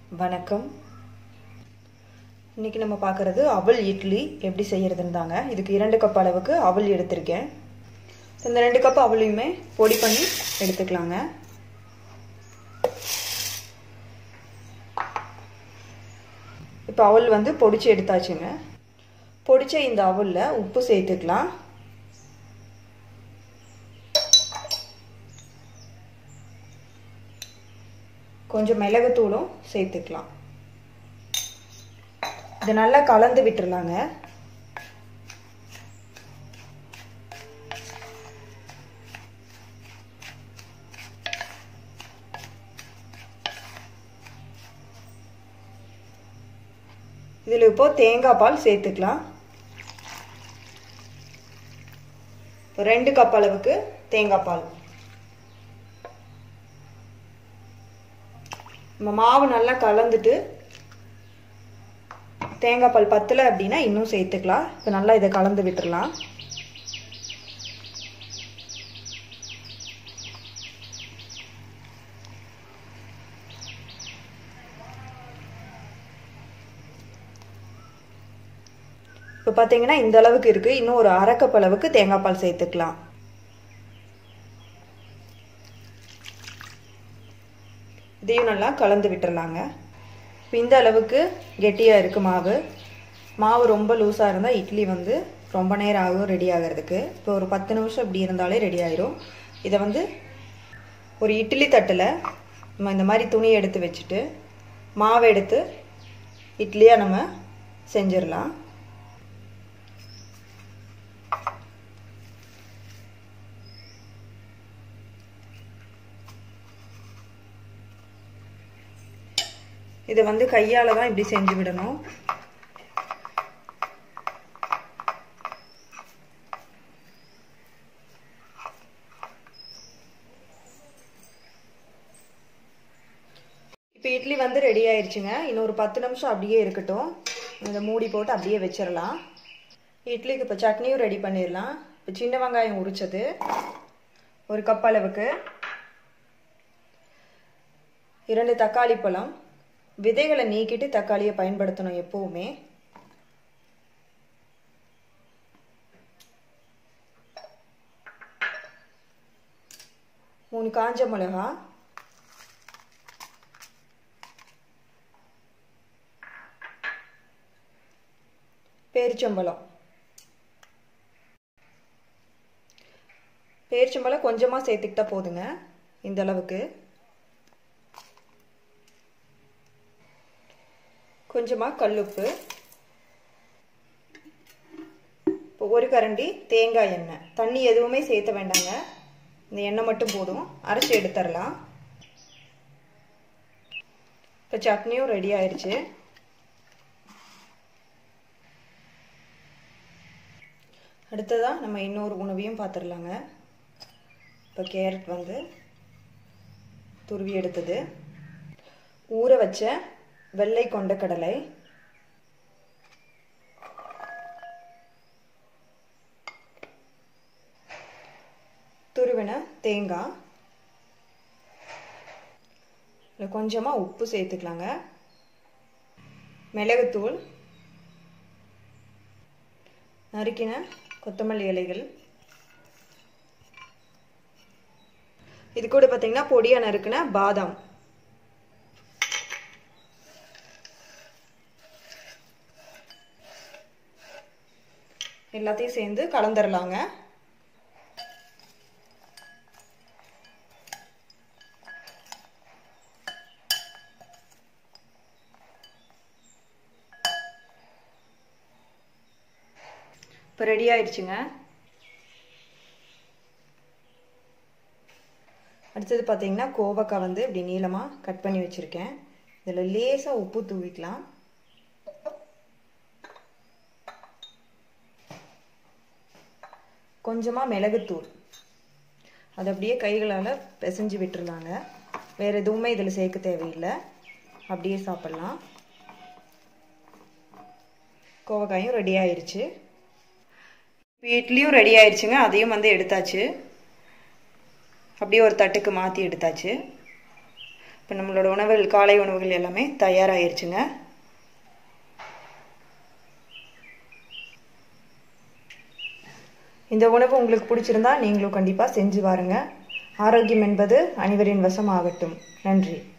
வணக்கம் இன்னைக்கு நம்ம பார்க்குறது அவல் இட்லி எப்படி செய்யறதுன்னு தாங்க இதுக்கு இரண்டு கப் அளவுக்கு அவல் எடுத்திருக்கேன் இந்த ரெண்டு கப் அவலையுமே பொடி பண்ணி எடுத்துக்கலாங்க இப்போ அவல் வந்து பொடிச்சு எடுத்தாச்சுங்க பொடிச்ச இந்த அவலில் உப்பு சேர்த்துக்கலாம் கொஞ்சம் மிளகுத்தூளும் சேர்த்துக்கலாம் இது நல்லா கலந்து விட்டுறலாங்க இதில் இப்போ தேங்காய் பால் சேர்த்துக்கலாம் ரெண்டு கப் அளவுக்கு தேங்காய் பால் நம்ம மாவு நல்லா கலந்துட்டு தேங்காய் பால் பத்தலை அப்படின்னா இன்னும் சேர்த்துக்கலாம் இப்போ நல்லா இதை கலந்து விட்டுடலாம் இப்போ பார்த்தீங்கன்னா இந்த அளவுக்கு இருக்குது இன்னும் ஒரு அரை கப் அளவுக்கு தேங்காய் பால் சேர்த்துக்கலாம் இதையும் நல்லா கலந்து விட்டுறலாங்க இப்போ இந்த அளவுக்கு கெட்டியாக இருக்குது மாவு மாவு ரொம்ப லூஸாக இருந்தால் இட்லி வந்து ரொம்ப நேரம் ஆகும் ரெடி ஆகிறதுக்கு இப்போ ஒரு பத்து நிமிஷம் இப்படி இருந்தாலே ரெடி ஆயிரும் இதை வந்து ஒரு இட்லி தட்டில் நம்ம இந்த மாதிரி துணி எடுத்து வச்சுட்டு மாவை எடுத்து இட்லியாக நம்ம செஞ்சிடலாம் இதை வந்து கையால் தான் இப்படி செஞ்சு விடணும் இப்போ இட்லி வந்து ரெடி ஆயிடுச்சுங்க இன்னும் ஒரு பத்து நிமிஷம் அப்படியே இருக்கட்டும் இதை மூடி போட்டு அப்படியே வச்சிடலாம் இட்லிக்கு இப்போ சட்னியும் ரெடி பண்ணிடலாம் இப்போ சின்ன வெங்காயம் உரிச்சது ஒரு கப் அளவுக்கு இரண்டு தக்காளி பழம் விதைகளை நீக்கிட்டு தக்காளியை பயன்படுத்தணும் எப்பவுமே மூணு காஞ்ச மிளகா பேரிச்சம்பழம் பேரிச்சம்பழம் கொஞ்சமாக சேர்த்துக்கிட்டா போதுங்க இந்த அளவுக்கு கொஞ்சமாக கல்லுப்பு இப்போ ஒரு கரண்டி தேங்காய் எண்ணெய் தண்ணி எதுவுமே சேர்த்த வேண்டாங்க இந்த எண்ணெய் மட்டும் போதும் அரைச்சி எடுத்துடலாம் இப்போ சட்னியும் ரெடி ஆயிடுச்சு அடுத்ததாக நம்ம இன்னொரு உணவையும் பார்த்துடலாங்க இப்போ கேரட் வந்து துருவி எடுத்தது ஊற வச்ச வெள்ளை கொண்ட கடலை துருவின தேங்காய் இதில் கொஞ்சமாக உப்பு சேர்த்துக்கலாங்க மிளகுத்தூள் நறுக்கின கொத்தமல்லி இலைகள் இது கூட பார்த்தீங்கன்னா பொடியாக நறுக்கின பாதாம் எல்லாத்தையும் சேர்ந்து கலந்துடலாங்க இப்போ ரெடி ஆயிடுச்சுங்க அடுத்தது பார்த்தீங்கன்னா கோவக்காய் வந்து இப்படி நீளமாக கட் பண்ணி வச்சுருக்கேன் இதில் லேசாக உப்பு தூவிக்கலாம் கொஞ்சமாக மிளகுத்தூள் அது அப்படியே கைகளால் பிசைஞ்சு விட்டுருலாங்க வேறு எதுவுமே இதில் சேர்க்க தேவையில்லை அப்படியே சாப்பிட்லாம் கோவக்காயும் ரெடி ஆயிடுச்சு இட்லியும் ரெடி ஆயிடுச்சுங்க அதையும் வந்து எடுத்தாச்சு அப்படியே ஒரு தட்டுக்கு மாற்றி எடுத்தாச்சு இப்போ நம்மளோட உணவுகள் காலை உணவுகள் எல்லாமே தயாராகிருச்சுங்க இந்த உணவு உங்களுக்கு பிடிச்சிருந்தா நீங்களும் கண்டிப்பாக செஞ்சு பாருங்க ஆரோக்கியம் என்பது அனைவரின் வசம் ஆகட்டும் நன்றி